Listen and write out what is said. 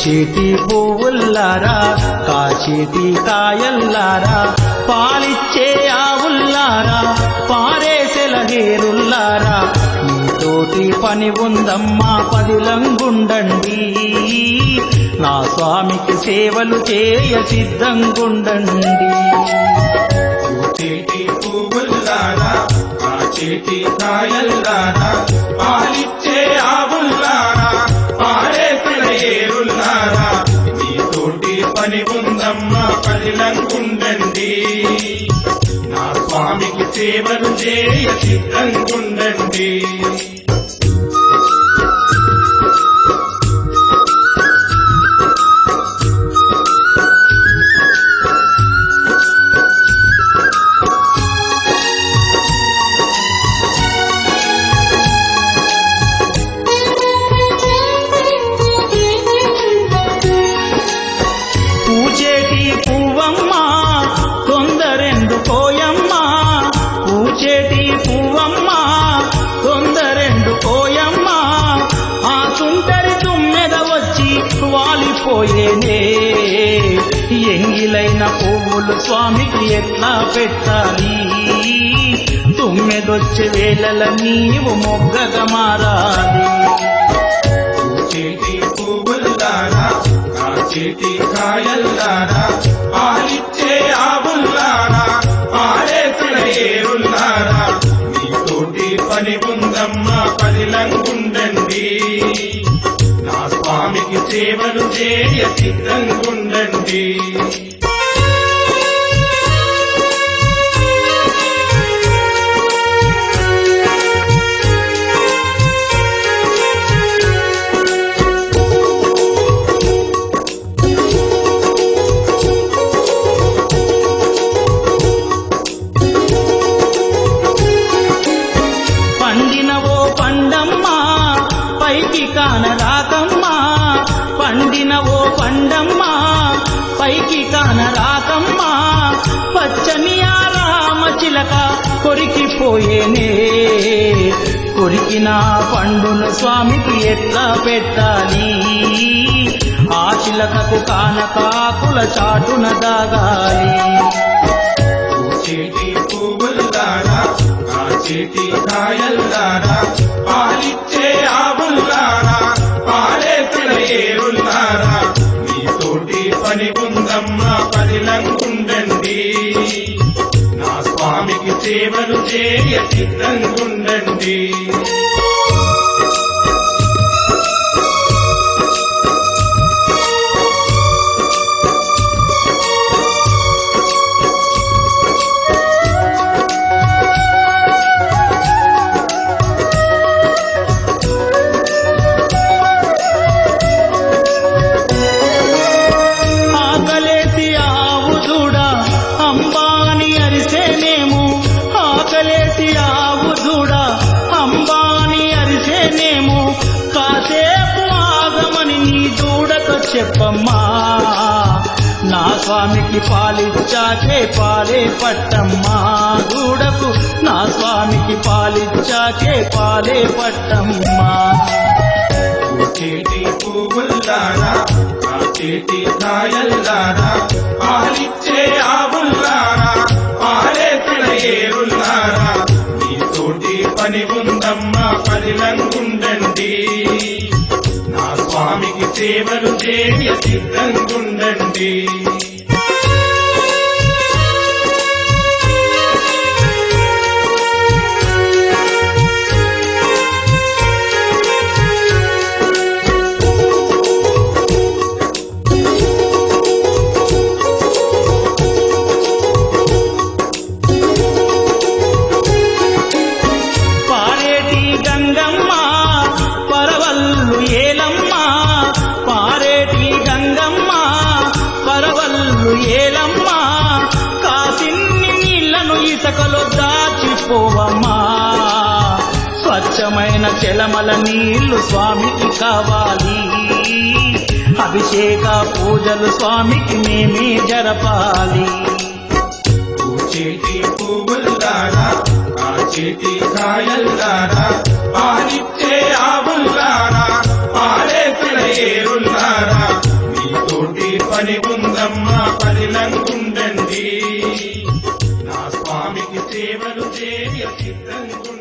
పూచేటి పువ్వుల్లారా కాచేటి కాయల్లారా పాలిచ్చే ఆవుల్లారా పారేసెల హేరుల్లారా మీతోటి పని ఉందమ్మా పదిలంగుండండి నా స్వామికి సేవలు చేయ సిద్ధంగుండండి చేతి పువ్వుల్లారా ఆ చేతి కాయల్లారా పాలిచ్చే ఆవుల్లారా పారేసిన ఏరుల్లారా నీతోటి పని ఉందమ్మా పదిలంగుండండి నా స్వామికి సేవలు చేయ సిద్ధంగుండండి పూచేటి పువ్వమ్మ తొందరెందు కోయమ్మ పూచేటి పువ్వమ్మ తొందరెండు కోయమ్మ ఆ సుందరి తుమ్మెద వచ్చి వాలిపోయేనే ఎంగిలైన పువ్వులు స్వామికి ఎట్లా పెట్టాలి తుమ్మెదొచ్చే వేళల నీవు మొగ్గగా మారాలి చేతి పువ్వుల్లారా ఆ చేతి కాయల్లారా పాలిచ్చే ఆవుల్లారా పారేసిన ఏరుల్లారా నీతోటి పని ఉందమ్మా పదిలంగుండండి నా స్వామికి సేవలు చేయ సిద్ధంగుండండి పండిన ఓ పండమ్మా పైకి కాన రాకమ్మా పండిన ఓ పండమ్మా పైకి కాన రాకమ్మా పచ్చని ఆ రామ చిలక కొరికిపోయేనే కొరికిన పండును స్వామికి ఎట్లా పెట్టాలి ఆ చిలకకు కానకాకుల చాటున దాగాలి చేతి పువ్వుల్లారా ఆ చేతి కాయల్లారా పాలిచ్చే ఆవుల్లారా పారేసిన ఏరుల్లారా నీతోటి పని ఉందమ్మా పదిలంగుండండి నా స్వామికి సేవలు చేయ సిద్ధంగుండండి ఆకలేసి ఆవు దూడ అంబాని అరిసేనేమో ఆకలేసి ఆవు దూడ అంబాని అరిసేనేమో కాసేపు ఆగమని నీ దూడతో చెప్పమ్మా నా స్వామికి పాలిచ్చాకే పాలే పట్టమ్మా దూడకు నా స్వామికి పాలిచ్చాకే పాలే పట్టమ్మా చేతి పువ్వుల్లారా ఆ చేతి కాయల్లారా పాలిచ్చే ఆవుల్లారా పారేసిన ఏరుల్లారా నీతోటి పని ఉందమ్మా పదిలంగుండండి నా స్వామికి సేవలు చేయ సిద్ధంగుండండి పారేటి గంగమ్మ పరవల్లు ఏలమ్మ పారేటి గంగమ్మ పరవల్లు ఏలమ్మ కాసిన్ని నీళ్లను ఇసకలో దాచిపోవమ్మా స్వచ్ఛమైన చెలమల నీళ్లు స్వామికి కావాలి అభిషేక పూజలు స్వామికి మేమే జరపాలి చేతి పువ్వుల్లారా ఆ చేతి కాయల్లారా పాలిచ్చే ఆవుల్లారా పారేసిన ఏరుల్లారా పరబ్రహ్మ పరిలంగుండండి నా స్వామికి సేవలు చేయ సిద్ధంగుండండి